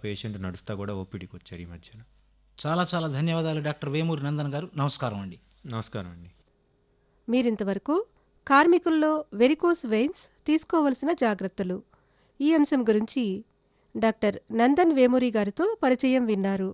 patient నడుస్తా కూడా ఓపీడీకి వచ్చారు ఈ మధ్యన చాలా చాలా ధన్యవాదాలు డాక్టర్ వేమూరి నందన్ గారు నమస్కారం అండి నమస్కారం అండి మీరింతవరకు కార్మికుల్లో వెరికోస్ వెయిన్స్ తీసుకోవలసిన జాగ్రత్తలు ఈ అంశం గురించి డాక్టర్ నందన్ వేమూరి గారితో పరిచయం విన్నారు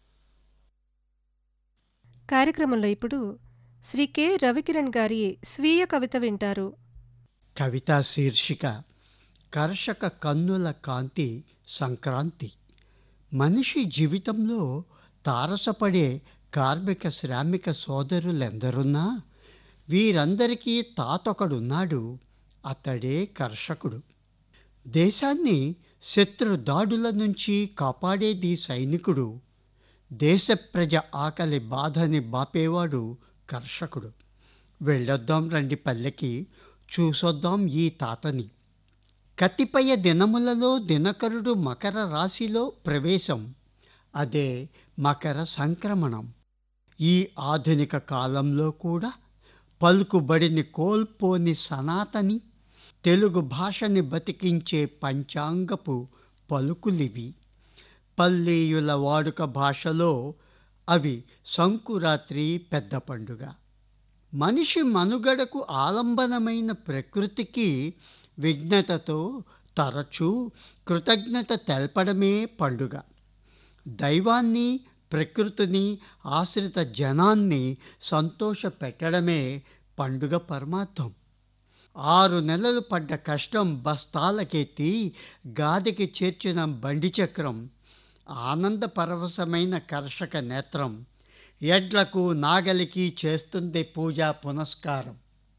కార్యక్రమంలో ఇప్పుడు శ్రీ కె రవికిరణ్ గారి స్వీయ కవిత వింటారు కవితా శీర్షిక కర్షక కన్నుల కాంతి సంక్రాంతి మనిషి జీవితంలో తారసపడే కార్మిక శ్రామిక సోదరులెందరున్నా వీరందరికీ తాతొకడున్నాడు అతడే కర్షకుడు దేశాన్ని శత్రు దాడుల నుంచి కాపాడేది సైనికుడు దేశ ప్రజ ఆకలి బాధని బాపేవాడు కర్షకుడు వెళ్ళొద్దాం రండి పల్లెకి చూసొద్దాం ఈ తాతని కతిపయ దినములలో దినకరుడు మకర రాశిలో ప్రవేశం అదే మకర సంక్రమణం ఈ ఆధునిక కాలంలో కూడా పలుకుబడిని కోల్పోని సనాతని తెలుగు భాషని బతికించే పంచాంగపు పలుకులివి పల్లీయుల వాడుక భాషలో అవి సంకురాత్రి పెద్ద పండుగ మనిషి మనుగడకు ఆలంబనమైన ప్రకృతికి విఘ్నతతో తరచూ కృతజ్ఞత తెలపడమే పండుగ దైవాన్ని ప్రకృతిని ఆశ్రిత జనాన్ని సంతోష పెట్టడమే పండుగ పరమార్థం ఆరు నెలలు పడ్డ కష్టం బస్తాలకెత్తి గాదికి చేర్చిన బండి చక్రం ఆనంద పరవశమైన కర్షక నేత్రం ఎడ్లకు నాగలికి చేస్తుంది పూజా పునస్కారం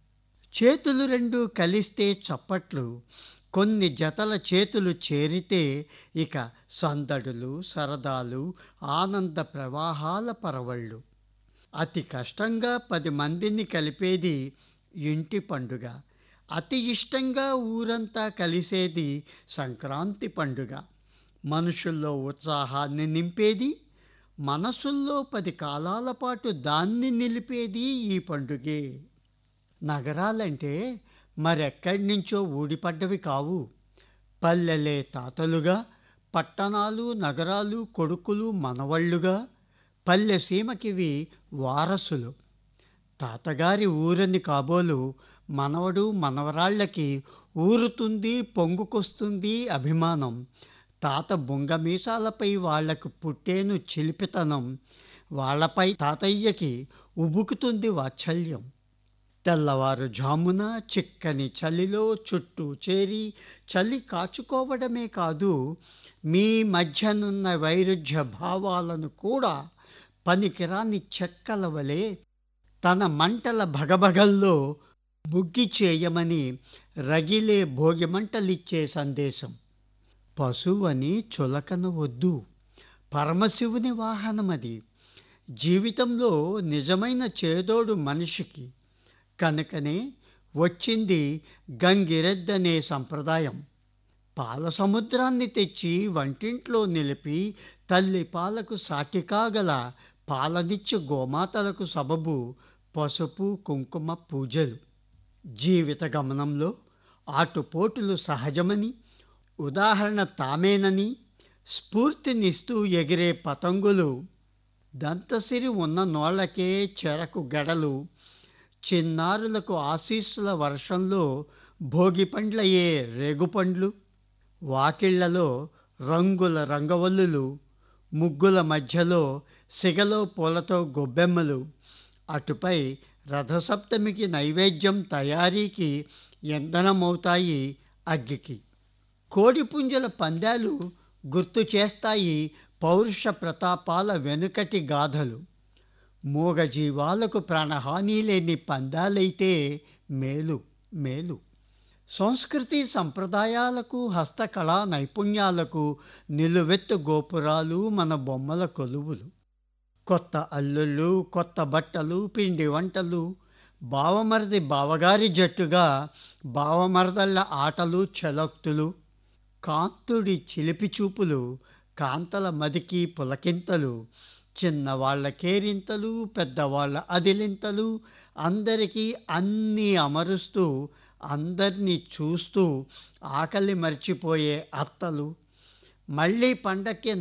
చేతులు రెండు కలిస్తే చప్పట్లు కొన్ని జతల చేతులు చేరితే ఇక సందడులు సరదాలు ఆనంద ప్రవాహాల పరవళ్ళు అతి కష్టంగా పది మందిని కలిపేది ఇంటి పండుగ అతి ఇష్టంగా ఊరంతా కలిసేది సంక్రాంతి పండుగ మనుషుల్లో ఉత్సాహాన్ని నింపేది మనసుల్లో పది కాలాల పాటు దాన్ని నిలిపేది ఈ పండుగే నగరాలంటే మరెక్కడి నుంచో ఊడిపడ్డవి కావు పల్లెలే తాతలుగా పట్టణాలు నగరాలు కొడుకులు మనవళ్ళుగా పల్లె సీమకివి వారసులు తాతగారి ఊరని కాబోలు మనవడు మనవరాళ్ళకి ఊరుతుంది పొంగుకొస్తుంది అభిమానం తాత బొంగమీసాలపై వాళ్లకు పుట్టేను చిలిపితనం వాళ్లపై తాతయ్యకి ఉబుకుతుంది వాత్సల్యం తెల్లవారు జామున చిక్కని చలిలో చుట్టూ చేరి చలి కాచుకోవడమే కాదు మీ మధ్యనున్న వైరుధ్య భావాలను కూడా పనికిరాని చెక్కల వలె తన మంటల భగభగల్లో ముగ్గి చేయమని రగిలే భోగిమంటలిచ్చే సందేశం పశువని చులకన వద్దు పరమశివుని వాహనమది జీవితంలో నిజమైన చేదోడు మనిషికి కనుకనే వచ్చింది గంగిరెద్దనే సంప్రదాయం పాల సముద్రాన్ని తెచ్చి వంటింట్లో నిలిపి తల్లి పాలకు సాటి కాగల పాలనిచ్చు గోమాతలకు సబబు పసుపు కుంకుమ పూజలు జీవిత గమనంలో ఆటుపోటులు సహజమని ఉదాహరణ తామేనని స్ఫూర్తినిస్తూ ఎగిరే పతంగులు దంతసిరి ఉన్న నోళ్లకే చెరకు గడలు చిన్నారులకు ఆశీస్సుల వర్షంలో భోగిపండ్లయ్యే రేగుపండ్లు వాకిళ్లలో రంగుల రంగవల్లులు ముగ్గుల మధ్యలో సిగలో పూలతో గొబ్బెమ్మలు అటుపై రథసప్తమికి నైవేద్యం తయారీకి ఇంధనమవుతాయి అగ్గికి కోడిపుంజల పందాలు గుర్తు చేస్తాయి పౌరుష ప్రతాపాల వెనుకటి గాథలు మూగజీవాలకు ప్రాణహాని లేని పందాలైతే మేలు మేలు సంస్కృతి సంప్రదాయాలకు హస్తకళా నైపుణ్యాలకు నిలువెత్తు గోపురాలు మన బొమ్మల కొలువులు కొత్త అల్లుళ్ళు కొత్త బట్టలు పిండి వంటలు బావమరది బావగారి జట్టుగా బావమరదళ్ళ ఆటలు చలోక్తులు కాంతుడి చిలిపి చూపులు కాంతల మదికి పులకింతలు చిన్నవాళ్ల కేరింతలు పెద్దవాళ్ల అదిలింతలు అందరికీ అన్నీ అమరుస్తూ అందరినీ చూస్తూ ఆకలి మర్చిపోయే అత్తలు మళ్ళీ పండక్కి